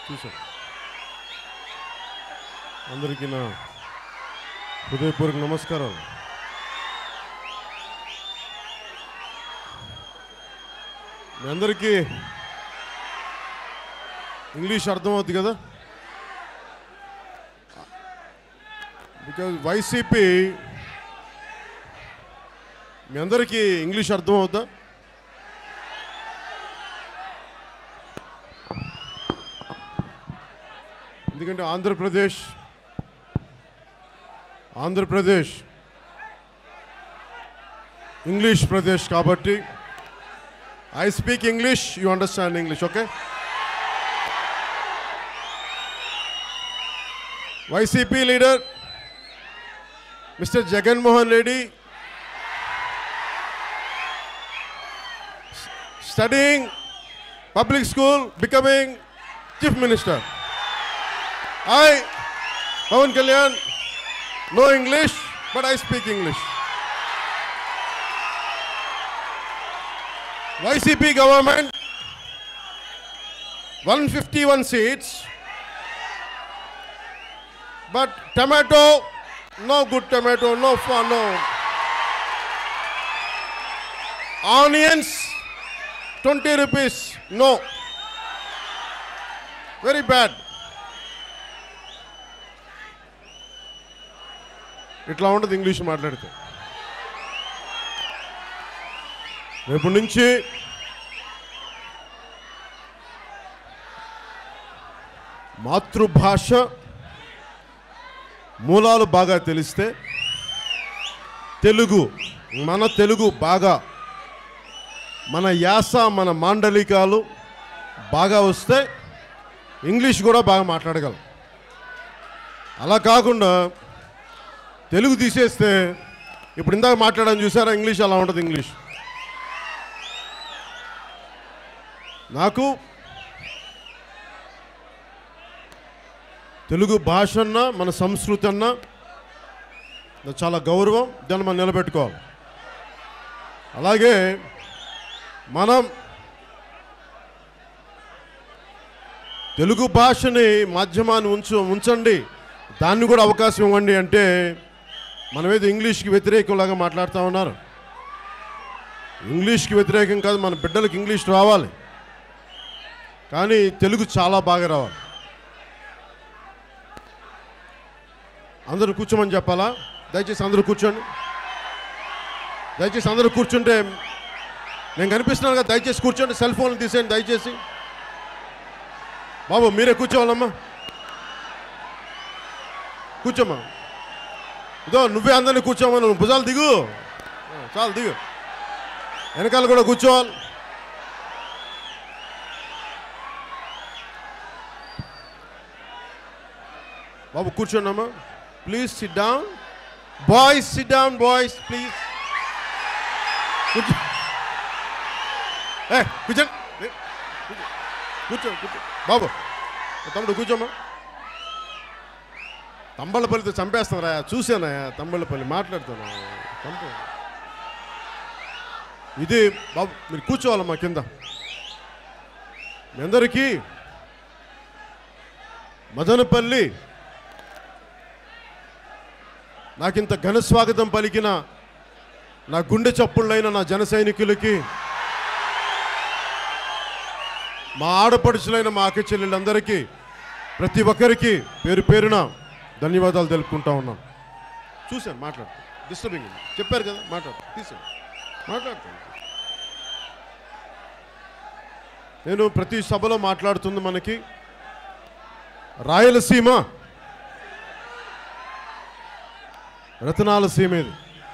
చూసాం అందరికీ నా హృదయపూర్వక నమస్కారాలు మీ అందరికీ ఇంగ్లీష్ అర్థమవుతుంది కదా బికాజ్ వైసీపీ మీ అందరికీ ఇంగ్లీష్ అర్థమవుతా ఎందుకంటే ఆంధ్రప్రదేశ్ ఆంధ్రప్రదేశ్ ఇంగ్లీష్ ప్రదేశ్ కాబట్టి I speak English you understand English okay YCP leader mister Jaganmohan Reddy studying public school becoming chief minister I, Pawan Kalyan, know English, but I speak English. YCP government, 151 seats, but tomato, no good tomato, no fun, no. Onions, 20 rupees, no. Very bad. ఇట్లా ఉండదు English మాట్లాడితే రేపు నుంచి మాతృభాష మూలాలు బాగా తెలిస్తే తెలుగు మన తెలుగు బాగా మన యాస మన మాండలికాలు బాగా వస్తే ఇంగ్లీష్ కూడా బాగా మాట్లాడగలం అలా కాకుండా తెలుగు తీసేస్తే ఇప్పుడు ఇందాక మాట్లాడని చూసారా ఇంగ్లీష్ అలా ఉంటుంది ఇంగ్లీష్ నాకు తెలుగు భాష అన్నా మన సంస్కృతి అన్నా నాకు చాలా గౌరవం దాన్ని మనం నిలబెట్టుకోవాలి అలాగే మనం తెలుగు భాషని మాధ్యమాన్ని ఉంచు ఉంచండి దాన్ని కూడా అవకాశం ఇవ్వండి అంటే మనమేదో ఇంగ్లీష్కి వ్యతిరేకంలాగా మాట్లాడుతూ ఉన్నారు ఇంగ్లీష్కి వ్యతిరేకం కాదు మన బిడ్డలకు ఇంగ్లీష్ రావాలి కానీ తెలుగు చాలా బాగా రావాలి అందరూ కూర్చోమని చెప్పాలా దయచేసి అందరూ కూర్చోండి దయచేసి అందరూ కూర్చుంటే నేను కనిపిస్తున్నాను కదా దయచేసి కూర్చోండి సెల్ ఫోన్లు తీసేయండి దయచేసి బాబు మీరే కూర్చోవాలమ్మా కూర్చోమ్మా ఇదో నువ్వే అందరినీ కూర్చోమని నువ్వు భుజాలు దిగు ఆ, చాలు దిగు వెనకాల కూడా కూర్చోవాలి బాబు కూర్చోండి అమ్మా please sit down boys sit down boys please కూర్చో ఏ కూర్చోండి ఏ, కూర్చో. కూర్చో కూర్చో బాబు తమ్ముడు కూర్చోమ్మా తంబళ్ళపల్లితో చంపేస్తానరా చూసానయా తంబళ్ళపల్లి మాట్లాడుతాను చంప ఇది బాబు మీరు కూర్చోవాలమ్మా కింద మీ అందరికీ మదనపల్లి నాకింత ఘన స్వాగతం పలికిన నా గుండె చప్పుళ్ళైన నా జన సైనికులకి మా ఆడపడుచులైన మా అక్క చెల్లెళ్ళందరికీ ప్రతి ఒక్కరికి పేరు పేరున ధన్యవాదాలు తెలుపుకుంటా ఉన్నాం చూశాను మాట్లాడు డిస్టర్బింగ్ చెప్పారు కదా మాట్లాడు తీసాను మాట్లాడుతాను నేను ప్రతి సభలో మాట్లాడుతుంది మనకి రాయలసీమ రతనాల సీమ ఇది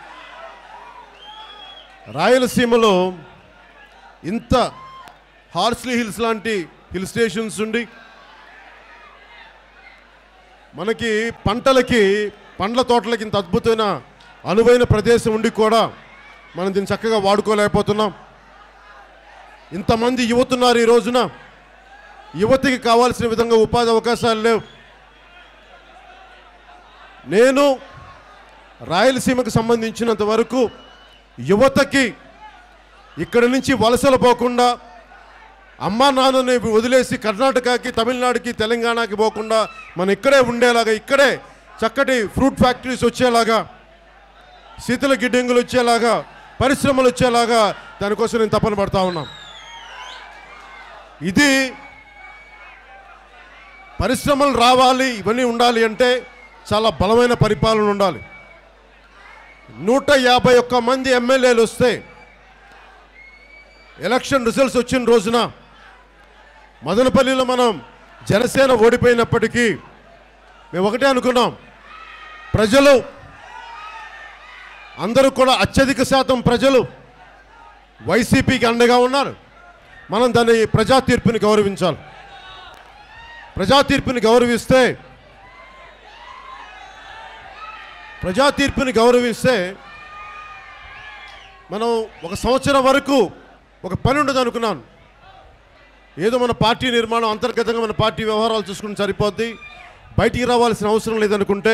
రాయలసీమలో ఇంత హార్స్లీ హిల్స్ లాంటి హిల్ స్టేషన్స్ ఉండి మనకి పంటలకి పండ్ల తోటలకి ఇంత అద్భుతమైన అనువైన ప్రదేశం ఉండి కూడా మనం దీన్ని చక్కగా వాడుకోలేకపోతున్నాం ఇంతమంది యువతున్నారు ఈ రోజున యువతికి కావాల్సిన విధంగా ఉపాధి అవకాశాలు లేవు నేను రాయలసీమకు సంబంధించినంత వరకు యువతకి ఇక్కడి నుంచి వలసలు పోకుండా అమ్మా నాన్నని వదిలేసి కర్ణాటకకి తమిళనాడుకి తెలంగాణకి పోకుండా మనం ఇక్కడే ఉండేలాగా ఇక్కడే చక్కటి ఫ్రూట్ ఫ్యాక్టరీస్ వచ్చేలాగా శీతల గిడ్డంగులు వచ్చేలాగా పరిశ్రమలు వచ్చేలాగా దానికోసం నేను తపన పడతా ఉన్నాం ఇది పరిశ్రమలు రావాలి ఇవన్నీ ఉండాలి అంటే చాలా బలమైన పరిపాలన ఉండాలి నూట యాభై ఒక్క మంది ఎమ్మెల్యేలు వస్తే ఎలక్షన్ రిజల్ట్స్ వచ్చిన రోజున మదనపల్లిలో మనం జనసేన ఓడిపోయినప్పటికీ మేము ఒకటే అనుకున్నాం ప్రజలు అందరూ కూడా అత్యధిక శాతం ప్రజలు వైసీపీకి అండగా ఉన్నారు మనం దాన్ని ప్రజా తీర్పుని గౌరవించాలి ప్రజా తీర్పుని గౌరవిస్తే ప్రజా తీర్పుని గౌరవిస్తే మనం ఒక సంవత్సరం వరకు ఒక పని ఉండదు అనుకున్నాను ఏదో మన పార్టీ నిర్మాణం అంతర్గతంగా మన పార్టీ వ్యవహారాలు చూసుకుని సరిపోద్ది బయటికి రావాల్సిన అవసరం లేదనుకుంటే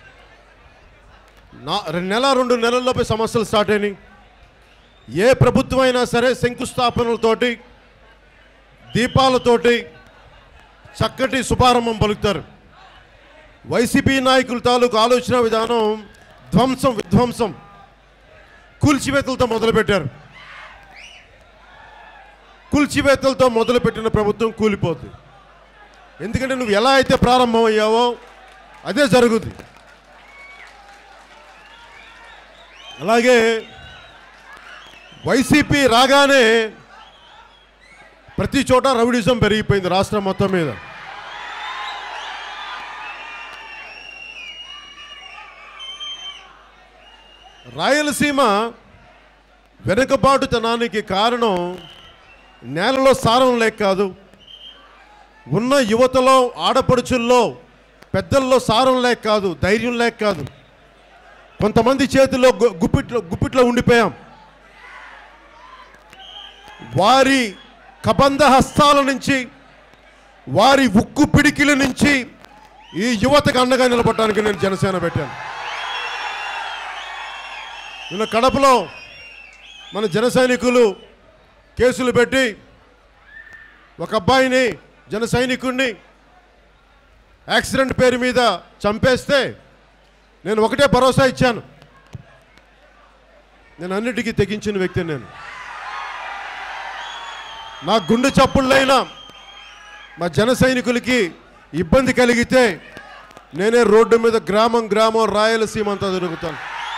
నా రెండు నెల రెండు నెలల్లోపే సమస్యలు స్టార్ట్ అయినాయి ఏ ప్రభుత్వం అయినా సరే శంకుస్థాపనలతోటి దీపాలతోటి చక్కటి శుభారంభం పలుకుతారు వైసీపీ నాయకుల తాలూకు ఆలోచన విధానం ధ్వంసం విధ్వంసం కూల్చివేతలతో మొదలుపెట్టారు కూల్చివేతలతో మొదలుపెట్టిన ప్రభుత్వం కూలిపోతుంది ఎందుకంటే నువ్వు ఎలా అయితే ప్రారంభమయ్యావో అదే జరుగుద్ది అలాగే వైసీపీ రాగానే ప్రతి చోట రౌడిజం పెరిగిపోయింది రాష్ట్రం మొత్తం మీద రాయలసీమ వెనుకబాటుతనానికి కారణం నేలలో సారం లేక కాదు ఉన్న యువతలో ఆడపడుచుల్లో పెద్దల్లో సారం లేక కాదు ధైర్యం లేక కాదు కొంతమంది చేతిలో గు- గుప్పిట్లో గుప్పిట్లో ఉండిపోయాం వారి కబంధ హస్తాల నుంచి వారి ఉక్కు పిడికిల నుంచి ఈ యువతకు అండగా నిలబడటానికి నేను జనసేన పెట్టాను నిన్న కడపలో మన జన సైనికులు కేసులు పెట్టి ఒక అబ్బాయిని జన సైనికుడిని యాక్సిడెంట్ పేరు మీద చంపేస్తే నేను ఒకటే భరోసా ఇచ్చాను నేను అన్నిటికీ తెగించిన వ్యక్తిని నేను నా గుండె చప్పుళ్ళైనా మా జన సైనికులకి ఇబ్బంది కలిగితే నేనే రోడ్డు మీద గ్రామం గ్రామం రాయలసీమ అంతా తిరుగుతాను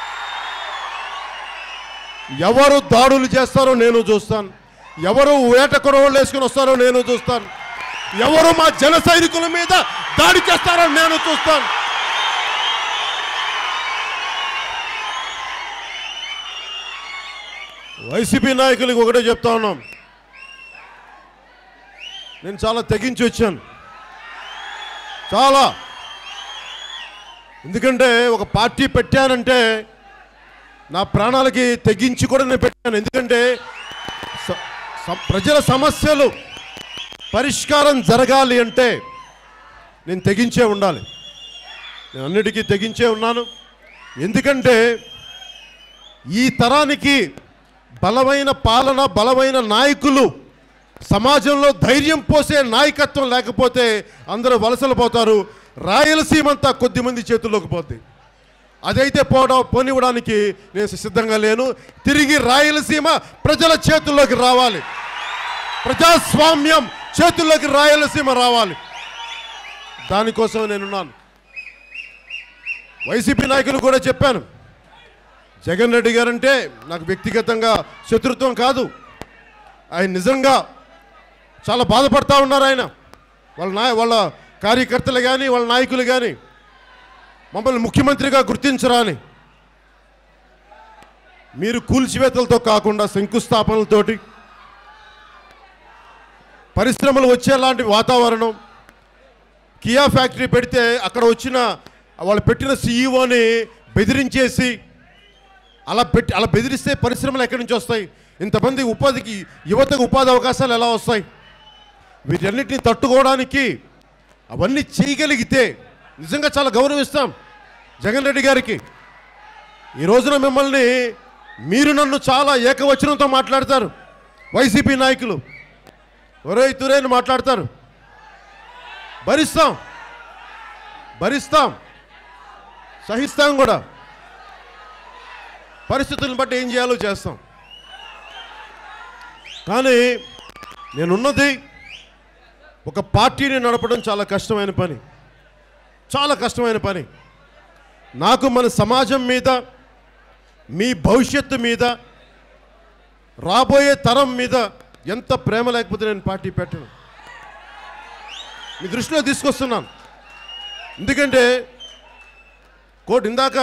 ఎవరు దాడులు చేస్తారో నేను చూస్తాను ఎవరు వేట కొడవలు వేసుకుని వస్తారో నేను చూస్తాను ఎవరు మా జన సైనికుల మీద దాడి చేస్తారో నేను చూస్తాను వైసీపీ నాయకులకు ఒకటే చెప్తా ఉన్నాం నేను చాలా తెగించి వచ్చాను చాలా ఎందుకంటే ఒక పార్టీ పెట్టానంటే నా ప్రాణాలకి తెగించి కూడా నేను పెట్టాను ఎందుకంటే స- స- ప్రజల సమస్యలు పరిష్కారం జరగాలి అంటే నేను తెగించే ఉండాలి నేను అన్నిటికీ తెగించే ఉన్నాను ఎందుకంటే ఈ తరానికి బలమైన పాలన బలమైన నాయకులు సమాజంలో ధైర్యం పోసే నాయకత్వం లేకపోతే అందరూ వలసలు పోతారు రాయలసీమ అంతా కొద్దిమంది చేతుల్లోకి పోద్ది అదైతే పోవడం పోనివ్వడానికి నేను సిద్ధంగా లేను తిరిగి రాయలసీమ ప్రజల చేతుల్లోకి రావాలి ప్రజాస్వామ్యం చేతుల్లోకి రాయలసీమ రావాలి దానికోసం నేనున్నాను వైసీపీ నాయకులు కూడా చెప్పాను జగన్ రెడ్డి గారంటే నాకు వ్యక్తిగతంగా శత్రుత్వం కాదు ఆయన నిజంగా చాలా బాధపడతా ఉన్నారు ఆయన వాళ్ళ నాయ వాళ్ళ కార్యకర్తలు కానీ వాళ్ళ నాయకులు కానీ మమ్మల్ని ముఖ్యమంత్రిగా గుర్తించరా అని మీరు కూల్చివేతలతో కాకుండా శంకుస్థాపనలతోటి పరిశ్రమలు వచ్చేలాంటి వాతావరణం కియా ఫ్యాక్టరీ పెడితే అక్కడ వచ్చిన వాళ్ళు పెట్టిన సీఈఓని బెదిరించేసి అలా పెట్టి అలా బెదిరిస్తే పరిశ్రమలు ఎక్కడి నుంచి వస్తాయి ఇంతమంది ఉపాధికి యువతకు ఉపాధి అవకాశాలు ఎలా వస్తాయి వీటన్నిటిని తట్టుకోవడానికి అవన్నీ చేయగలిగితే నిజంగా చాలా గౌరవిస్తాం జగన్ రెడ్డి గారికి ఈ రోజున మిమ్మల్ని మీరు నన్ను చాలా ఏకవచనంతో మాట్లాడతారు వైసీపీ నాయకులు ఒరే తురేని మాట్లాడతారు భరిస్తాం భరిస్తాం సహిస్తాం కూడా పరిస్థితులను బట్టి ఏం చేయాలో చేస్తాం కానీ నేనున్నది ఒక పార్టీని నడపడం చాలా కష్టమైన పని చాలా కష్టమైన పని నాకు మన సమాజం మీద మీ భవిష్యత్తు మీద రాబోయే తరం మీద ఎంత ప్రేమ లేకపోతే నేను పార్టీ పెట్టను మీ దృష్టిలో తీసుకొస్తున్నాను ఎందుకంటే కోటి ఇందాక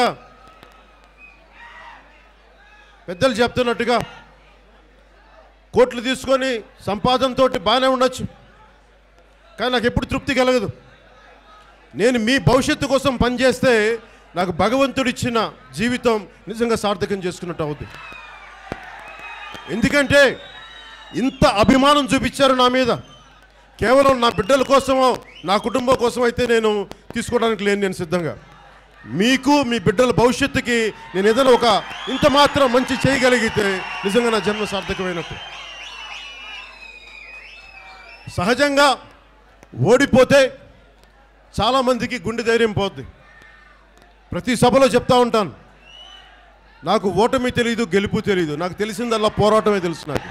పెద్దలు చెప్తున్నట్టుగా కోట్లు తీసుకొని సంపాదనతో బాగానే ఉండొచ్చు కానీ నాకు ఎప్పుడు తృప్తి కలగదు నేను మీ భవిష్యత్తు కోసం పనిచేస్తే నాకు భగవంతుడిచ్చిన జీవితం నిజంగా సార్థకం చేసుకున్నట్టు అవుతుంది ఎందుకంటే ఇంత అభిమానం చూపించారు నా మీద కేవలం నా బిడ్డల కోసమో నా కుటుంబం కోసం అయితే నేను తీసుకోవడానికి లేను నేను సిద్ధంగా మీకు మీ బిడ్డల భవిష్యత్తుకి నేను ఏదైనా ఒక ఇంత మాత్రం మంచి చేయగలిగితే నిజంగా నా జన్మ సార్థకమైనట్టు సహజంగా ఓడిపోతే చాలామందికి గుండె ధైర్యం పోద్ది ప్రతి సభలో చెప్తా ఉంటాను నాకు ఓటమి తెలియదు గెలుపు తెలియదు నాకు తెలిసిందల్లా పోరాటమే తెలుసు నాకు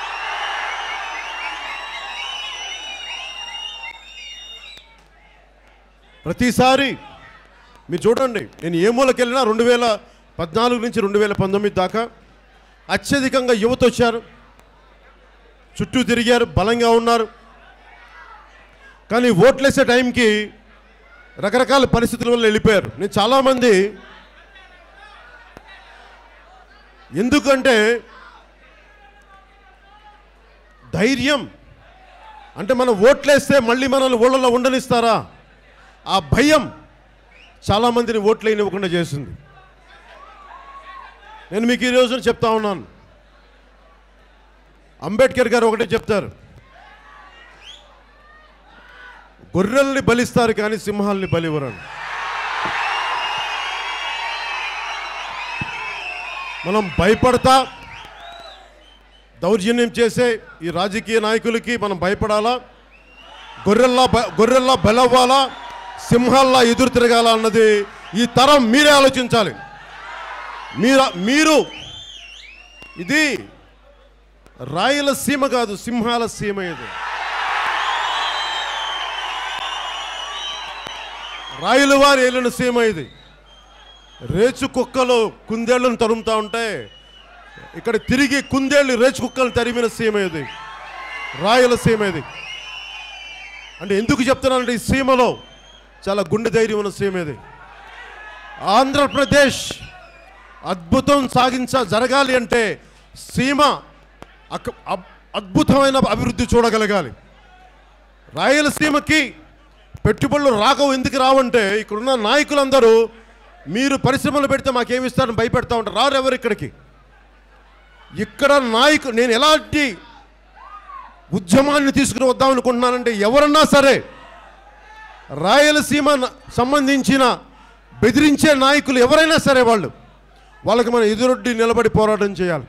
ప్రతిసారి మీరు చూడండి నేను ఏ మూలకెళ్ళినా రెండు వేల పద్నాలుగు నుంచి రెండు వేల పంతొమ్మిది దాకా అత్యధికంగా యువత వచ్చారు చుట్టూ తిరిగారు బలంగా ఉన్నారు కానీ ఓట్లేసే టైంకి రకరకాల పరిస్థితుల వల్ల వెళ్ళిపోయారు నేను చాలామంది ఎందుకంటే ధైర్యం అంటే మనం ఓట్లేస్తే మళ్ళీ మనల్ని ఊళ్ళలో ఉండనిస్తారా ఆ భయం చాలామందిని ఓట్లు ఇవ్వకుండా చేసింది నేను మీకు ఈ రోజున చెప్తా ఉన్నాను అంబేద్కర్ గారు ఒకటే చెప్తారు గొర్రెల్ని బలిస్తారు కానీ సింహాల్ని బలివ్వరని మనం భయపడతా దౌర్జన్యం చేసే ఈ రాజకీయ నాయకులకి మనం భయపడాలా గొర్రెల్లా బ- గొర్రెల్లా బలవ్వాలా సింహాల్లా ఎదురు తిరగాల అన్నది ఈ తరం మీరే ఆలోచించాలి మీరు మీరు ఇది రాయలసీమ కాదు సింహాల సీమ ఇది రాయల వారి ఏలిన సీమ ఇది రేచు కుక్కలు కుందేళ్లను తరుముతా ఉంటే ఇక్కడ తిరిగి కుందేళ్ళు రేచు కుక్కలు తరిమిన సీమ ఇది రాయలసీమ ఇది అంటే ఎందుకు చెప్తున్నానంటే ఈ సీమలో చాలా గుండె ధైర్యం ఉన్న సీమ ఇది ఆంధ్రప్రదేశ్ అద్భుతం సాగించ జరగాలి అంటే సీమ అక- అబ్- అద్భుతమైన అభివృద్ధి చూడగలగాలి రాయలసీమకి పెట్టుబడులు రాకవు ఎందుకు రావంటే ఇక్కడున్న నాయకులందరూ మీరు పరిశ్రమలు పెడితే మాకేమిస్తారని భయపెడతా ఉంటారు రారు ఎవరు ఇక్కడికి ఇక్కడ నాయకు నేను ఎలాంటి ఉద్యమాన్ని తీసుకుని వద్దాం అనుకుంటున్నానంటే ఎవరన్నా సరే రాయలసీమ న- సంబంధించిన బెదిరించే నాయకులు ఎవరైనా సరే వాళ్ళు వాళ్ళకి మనం ఎదురొడ్డి నిలబడి పోరాటం చేయాలి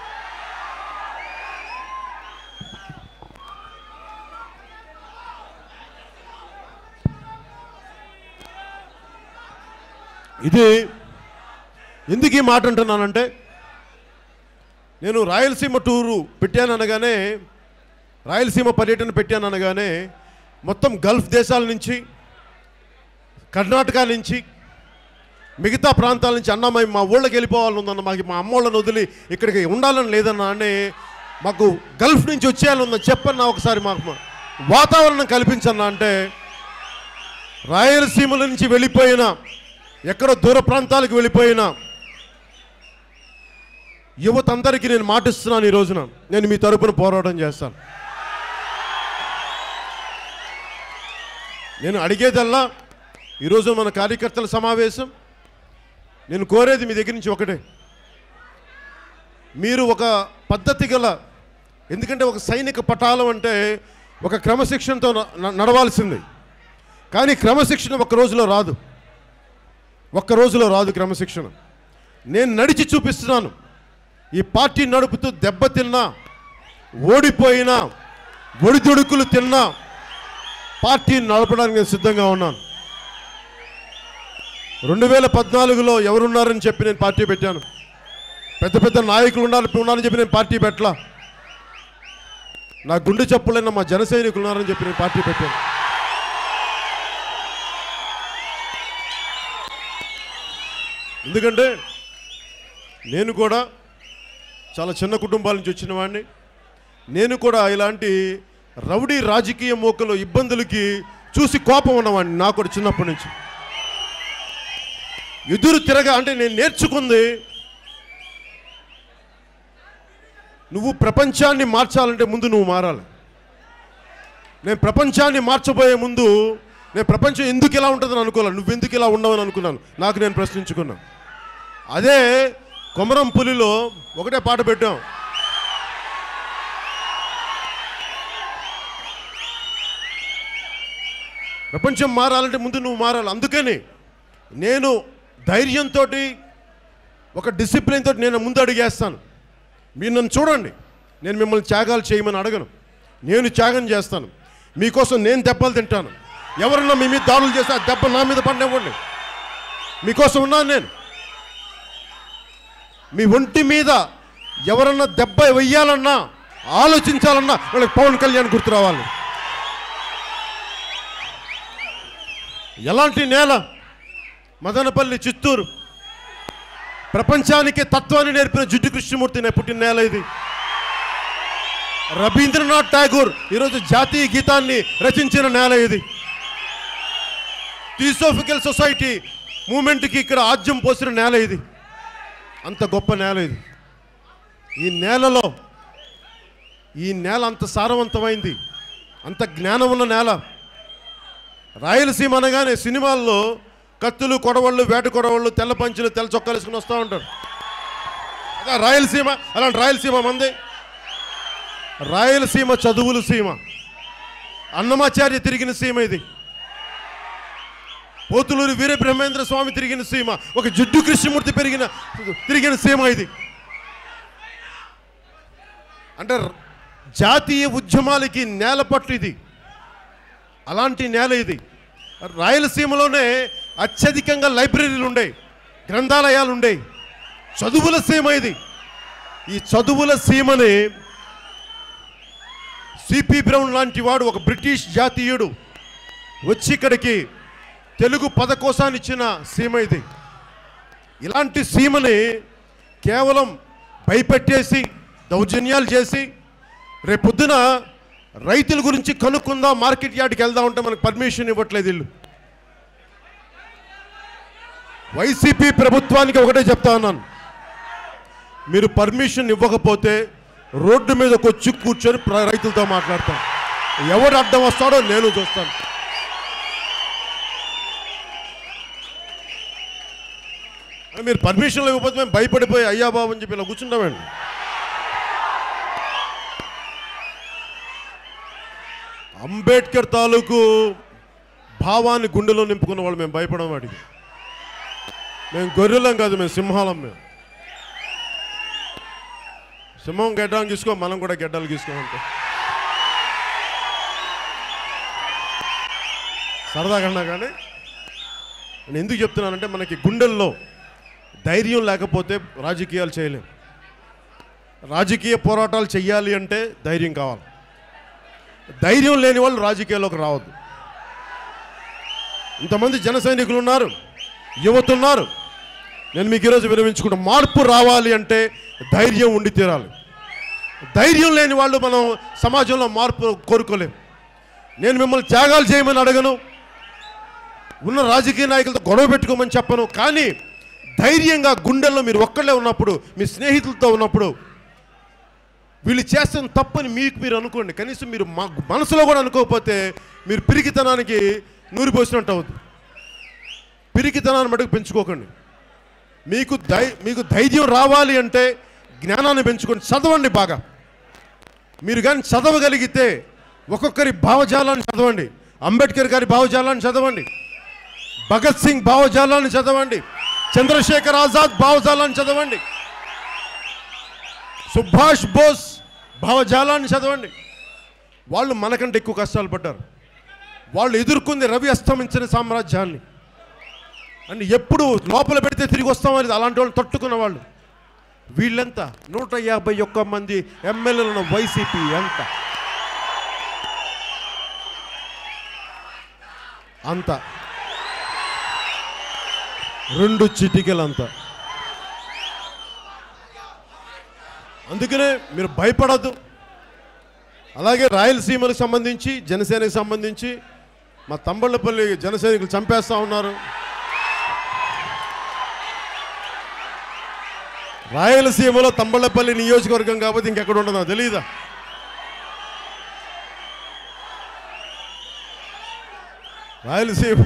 ఇది ఎందుకు ఈ మాట అంటున్నానంటే నేను రాయలసీమ టూరు పెట్టాను అనగానే రాయలసీమ పర్యటన పెట్టాను అనగానే మొత్తం గల్ఫ్ దేశాల నుంచి కర్ణాటక నుంచి మిగతా ప్రాంతాల నుంచి అన్న మేము మా ఊళ్ళకి వెళ్ళిపోవాలని ఉందన్న మాకు మా అమ్మోళ్ళని వదిలి ఇక్కడికి ఉండాలని లేదన్న అని మాకు గల్ఫ్ నుంచి వచ్చేయాలని ఉందని చెప్పన్న ఒకసారి మాకు వాతావరణం కల్పించన్న అంటే రాయలసీమల నుంచి వెళ్ళిపోయిన ఎక్కడో దూర ప్రాంతాలకు వెళ్ళిపోయిన యువత అందరికీ నేను మాటిస్తున్నాను ఈ రోజున నేను మీ తరపున పోరాటం చేస్తాను నేను అడిగేదల్లా ఈరోజు మన కార్యకర్తల సమావేశం నేను కోరేది మీ దగ్గర నుంచి ఒకటే మీరు ఒక పద్ధతి గల ఎందుకంటే ఒక సైనిక పటాలం అంటే ఒక క్రమశిక్షణతో న- న- నడవాల్సింది కానీ క్రమశిక్షణ ఒక్క రోజులో రాదు ఒక్క రోజులో రాదు క్రమశిక్షణ నేను నడిచి చూపిస్తున్నాను ఈ పార్టీ నడుపుతూ దెబ్బతిన్నా ఓడిపోయినా ఒడిదుడుకులు తిన్నా పార్టీని నడపడానికి నేను సిద్ధంగా ఉన్నాను రెండు వేల పద్నాలుగులో ఎవరున్నారని చెప్పి నేను పార్టీ పెట్టాను పెద్ద పెద్ద నాయకులు ఉండాలి ఉన్నారని చెప్పి నేను పార్టీ పెట్టలా నా గుండె చెప్పులైన మా జన సైనికులు ఉన్నారని చెప్పి నేను పార్టీ పెట్టాను ఎందుకంటే నేను కూడా చాలా చిన్న కుటుంబాల నుంచి వచ్చిన వాడిని నేను కూడా ఇలాంటి రౌడీ రాజకీయ మోకలు ఇబ్బందులకి చూసి కోపం ఉన్నవాడిని నాకు కూడా చిన్నప్పటి నుంచి ఎదురు తిరగా అంటే నేను నేర్చుకుంది నువ్వు ప్రపంచాన్ని మార్చాలంటే ముందు నువ్వు మారాలి నేను ప్రపంచాన్ని మార్చబోయే ముందు నేను ప్రపంచం ఎందుకు ఇలా ఉంటుందని అనుకోవాలి నువ్వు ఎందుకు ఇలా ఉండవని అనుకున్నాను నాకు నేను ప్రశ్నించుకున్నాను అదే కొమరం పులిలో ఒకటే పాట పెట్టాం ప్రపంచం మారాలంటే ముందు నువ్వు మారాలి అందుకని నేను ధైర్యంతో ఒక డిసిప్లిన్ తోటి నేను ముందు అడిగేస్తాను మీరు నన్ను చూడండి నేను మిమ్మల్ని త్యాగాలు చేయమని అడగను నేను త్యాగం చేస్తాను మీకోసం నేను దెబ్బలు తింటాను ఎవరన్నా మీ మీద దాడులు చేస్తే ఆ దెబ్బ నా మీద పడినివ్వండి మీకోసం ఉన్నాను నేను మీ ఒంటి మీద ఎవరన్నా దెబ్బ వెయ్యాలన్నా ఆలోచించాలన్నా వాళ్ళకి పవన్ కళ్యాణ్ గుర్తు రావాలి ఎలాంటి నేల మదనపల్లి చిత్తూరు ప్రపంచానికి తత్వాన్ని నేర్పిన జిడ్డు కృష్ణమూర్తి నే పుట్టిన నేల ఇది రవీంద్రనాథ్ ఠాగూర్ ఈరోజు జాతీయ గీతాన్ని రచించిన నేల ఇది థియోసోఫికల్ సొసైటీ మూమెంట్కి ఇక్కడ ఆజ్యం పోసిన నేల ఇది అంత గొప్ప నేల ఇది ఈ నేలలో ఈ నేల అంత సారవంతమైంది అంత జ్ఞానం ఉన్న నేల రాయలసీమ అనగానే సినిమాల్లో కత్తులు కొడవళ్ళు వేట కొడవళ్ళు తెల్ల పంచులు తెల్ల చొక్కాలు వేసుకుని వస్తూ ఉంటారు అదా రాయలసీమ అలాంటి రాయలసీమ మంది రాయలసీమ చదువుల సీమ అన్నమాచార్య తిరిగిన సీమ ఇది పోతులూరి వీర బ్రహ్మేంద్ర స్వామి తిరిగిన సీమ ఒక జిడ్డు కృష్ణమూర్తి పెరిగిన తిరిగిన సీమ ఇది అంటే ర- జాతీయ ఉద్యమాలకి నేల పట్టు ఇది అలాంటి నేల ఇది రాయలసీమలోనే అత్యధికంగా లైబ్రరీలు ఉండేవి గ్రంథాలయాలు ఉండేవి చదువుల సీమ ఇది ఈ చదువుల సీమని సిపి బ్రౌన్ లాంటి వాడు ఒక బ్రిటిష్ జాతీయుడు వచ్చి ఇక్కడికి తెలుగు పదకోశాన్ని ఇచ్చిన సీమ ఇది ఇలాంటి సీమని కేవలం భయపెట్టేసి దౌర్జన్యాలు చేసి రేపొద్దున రైతుల గురించి కనుక్కుందాం మార్కెట్ యార్డ్కి వెళ్దాం అంటే మనకు పర్మిషన్ ఇవ్వట్లేదు ఇల్లు వైసీపీ ప్రభుత్వానికి ఒకటే చెప్తా ఉన్నాను మీరు పర్మిషన్ ఇవ్వకపోతే రోడ్డు మీదకి వచ్చి కూర్చొని ప్ర- రైతులతో మాట్లాడతాం ఎవడు అడ్డం వస్తాడో నేను చూస్తాను అని మీరు పర్మిషన్లు ఇవ్వకపోతే మేము భయపడిపోయి అయ్యా బాబు అని చెప్పి ఇలా కూర్చుంటామండి అంబేద్కర్ తాలూకు భావాన్ని గుండెలో నింపుకున్న వాళ్ళు మేము భయపడం వాడికి మేము గొర్రెలం కాదు మేము సింహాలం మేము సింహం గడ్డాలు తీసుకో మనం కూడా గడ్డలు తీసుకోమంటే సరదాగా కానీ నేను ఎందుకు చెప్తున్నానంటే మనకి గుండెల్లో ధైర్యం లేకపోతే రాజకీయాలు చేయలేం రాజకీయ పోరాటాలు చెయ్యాలి అంటే ధైర్యం కావాలి ధైర్యం లేని వాళ్ళు రాజకీయాల్లోకి రావద్దు ఇంతమంది జన సైనికులు ఉన్నారు యువత ఉన్నారు నేను మీకు ఈరోజు విరమించుకుంటా మార్పు రావాలి అంటే ధైర్యం ఉండి తీరాలి ధైర్యం లేని వాళ్ళు మనం సమాజంలో మార్పు కోరుకోలేం నేను మిమ్మల్ని త్యాగాలు చేయమని అడగను ఉన్న రాజకీయ నాయకులతో గొడవ పెట్టుకోమని చెప్పను కానీ ధైర్యంగా గుండెల్లో మీరు ఒక్కళ్ళే ఉన్నప్పుడు మీ స్నేహితులతో ఉన్నప్పుడు వీళ్ళు చేస్తున్న తప్పని మీకు మీరు అనుకోండి కనీసం మీరు మా మనసులో కూడా అనుకోకపోతే మీరు పిరికితనానికి నూరి పోసినట్టు అవుతుంది పిరికితనాన్ని మటుకు పెంచుకోకండి మీకు ధై మీకు ధైర్యం రావాలి అంటే జ్ఞానాన్ని పెంచుకోండి చదవండి బాగా మీరు కానీ చదవగలిగితే ఒక్కొక్కరి భావజాలాన్ని చదవండి అంబేద్కర్ గారి భావజాలాన్ని చదవండి భగత్ సింగ్ భావజాలాన్ని చదవండి చంద్రశేఖర్ ఆజాద్ భావజాలాన్ని చదవండి సుభాష్ బోస్ భావజాలాన్ని చదవండి వాళ్ళు మనకంటే ఎక్కువ కష్టాలు పడ్డారు వాళ్ళు ఎదుర్కొంది రవి అస్తమించిన సామ్రాజ్యాన్ని అని ఎప్పుడు లోపల పెడితే తిరిగి వస్తామని అలాంటి వాళ్ళు తట్టుకున్న వాళ్ళు వీళ్ళెంత నూట యాభై ఒక్క మంది ఎమ్మెల్యేలు ఉన్న వైసీపీ ఎంత అంత రెండు చిటికెలంత అందుకనే మీరు భయపడద్దు అలాగే రాయలసీమలకు సంబంధించి జనసేనకు సంబంధించి మా తంబళ్ళపల్లి జనసైనికులు చంపేస్తా ఉన్నారు రాయలసీమలో తంబళ్ళపల్లి నియోజకవర్గం కాబట్టి ఇంకెక్కడ ఉండదో తెలియదా రాయలసీమ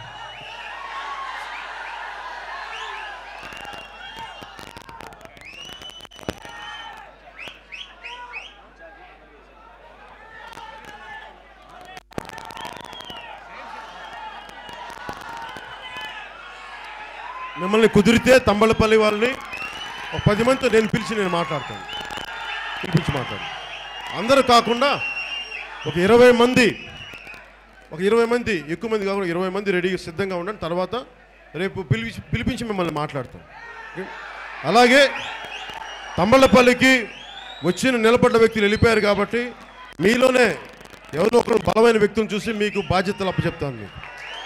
మిమ్మల్ని కుదిరితే తంబళ్ళపల్లి వాళ్ళని ఒక పది మందితో నేను పిలిచి నేను మాట్లాడతాను పిలిపించి మాట్లాడు అందరూ కాకుండా ఒక ఇరవై మంది ఒక ఇరవై మంది ఎక్కువ మంది కాకుండా ఇరవై మంది రెడీగా సిద్ధంగా ఉండండి తర్వాత రేపు పిలిచి పిలిపించి మిమ్మల్ని మాట్లాడతాం ఓకే? అలాగే తంబళ్ళపల్లికి వచ్చిన నిలబడ్డ వ్యక్తులు వెళ్ళిపోయారు కాబట్టి మీలోనే ఎవరో ఒకరు బలమైన వ్యక్తులను చూసి మీకు బాధ్యతలు అప్పచెప్తాను మీకు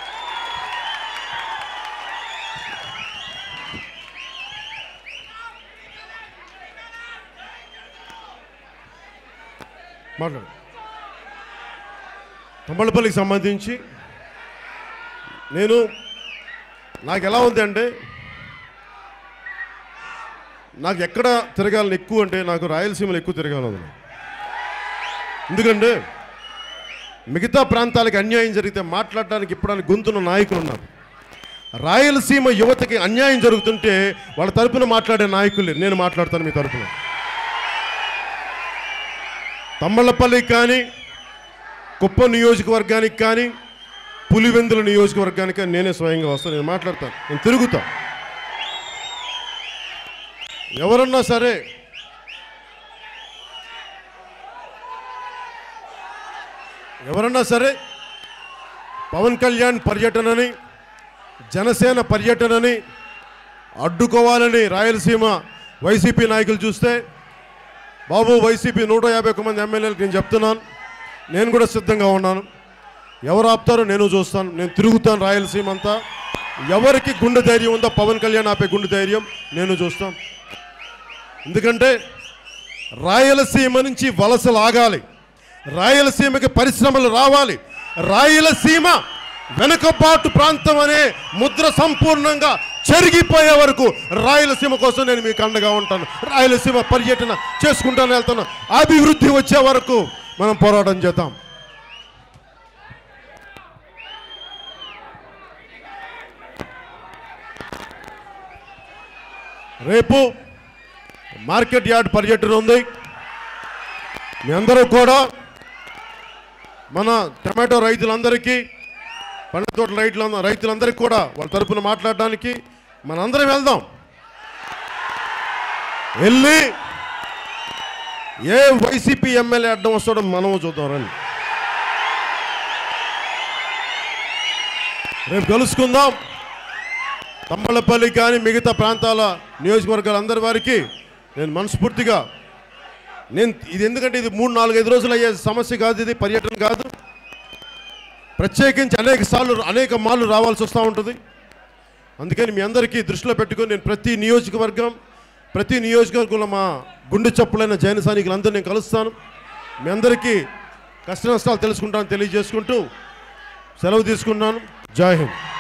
మాట్లాడు తంబళ్ళపల్లికి సంబంధించి నేను నాకు ఎలా ఉంది అంటే నాకు ఎక్కడ తిరగాలని ఎక్కువ అంటే నాకు రాయలసీమలో ఎక్కువ తిరగాలని ఉంది ఎందుకంటే మిగతా ప్రాంతాలకు అన్యాయం జరిగితే మాట్లాడడానికి ఇప్పడానికి గొంతున్న నాయకులు ఉన్నారు రాయలసీమ యువతకి అన్యాయం జరుగుతుంటే వాళ్ళ తరపున మాట్లాడే నాయకులు నేను మాట్లాడతాను మీ తరపున తమ్మళ్ళపల్లి కానీ కుప్పం నియోజకవర్గానికి కానీ పులివెందుల నియోజకవర్గానికి కానీ నేనే స్వయంగా వస్తాను నేను మాట్లాడతాను నేను తిరుగుతా ఎవరన్నా సరే ఎవరన్నా సరే పవన్ కళ్యాణ్ పర్యటనని జనసేన పర్యటనని అడ్డుకోవాలని రాయలసీమ వైసీపీ నాయకులు చూస్తే బాబు వైసీపీ నూట యాభై ఒక్క మంది ఎమ్మెల్యేలకు నేను చెప్తున్నాను నేను కూడా సిద్ధంగా ఉన్నాను ఎవరు ఆపుతారో నేను చూస్తాను నేను తిరుగుతాను రాయలసీమ అంతా ఎవరికి గుండె ధైర్యం ఉందో పవన్ కళ్యాణ్ ఆపే గుండె ధైర్యం నేను చూస్తాను ఎందుకంటే రాయలసీమ నుంచి వలసలు ఆగాలి రాయలసీమకి పరిశ్రమలు రావాలి రాయలసీమ వెనుకబాటు ప్రాంతం అనే ముద్ర సంపూర్ణంగా చెరిగిపోయే వరకు రాయలసీమ కోసం నేను మీకు అండగా ఉంటాను రాయలసీమ పర్యటన చేసుకుంటాను వెళ్తాను అభివృద్ధి వచ్చే వరకు మనం పోరాటం చేద్దాం రేపు మార్కెట్ యార్డ్ పర్యటన ఉంది మీ అందరూ కూడా మన టమాటో రైతులందరికీ పండ్ల తోట రైతుల రైతులందరికీ కూడా వాళ్ళ తరపున మాట్లాడడానికి మనందరం వెళ్దాం వెళ్ళి ఏ వైసీపీ ఎమ్మెల్యే అడ్డం వస్తాడో మనం చూద్దాం రండి రేపు కలుసుకుందాం తమ్మలపల్లి కానీ మిగతా ప్రాంతాల నియోజకవర్గాల అందరి వారికి నేను మనస్ఫూర్తిగా నేను ఇది ఎందుకంటే ఇది మూడు నాలుగు ఐదు రోజులు అయ్యే సమస్య కాదు ఇది పర్యటన కాదు ప్రత్యేకించి అనేక సార్లు అనేక మార్లు రావాల్సి వస్తూ ఉంటుంది అందుకని మీ అందరికీ దృష్టిలో పెట్టుకొని నేను ప్రతి నియోజకవర్గం ప్రతి నియోజకవర్గంలో మా గుండె చప్పులైన జైన సైనికులందరూ నేను కలుస్తాను మీ అందరికీ కష్ట నష్టాలు తెలుసుకుంటాను తెలియజేసుకుంటూ సెలవు తీసుకున్నాను జై హింద్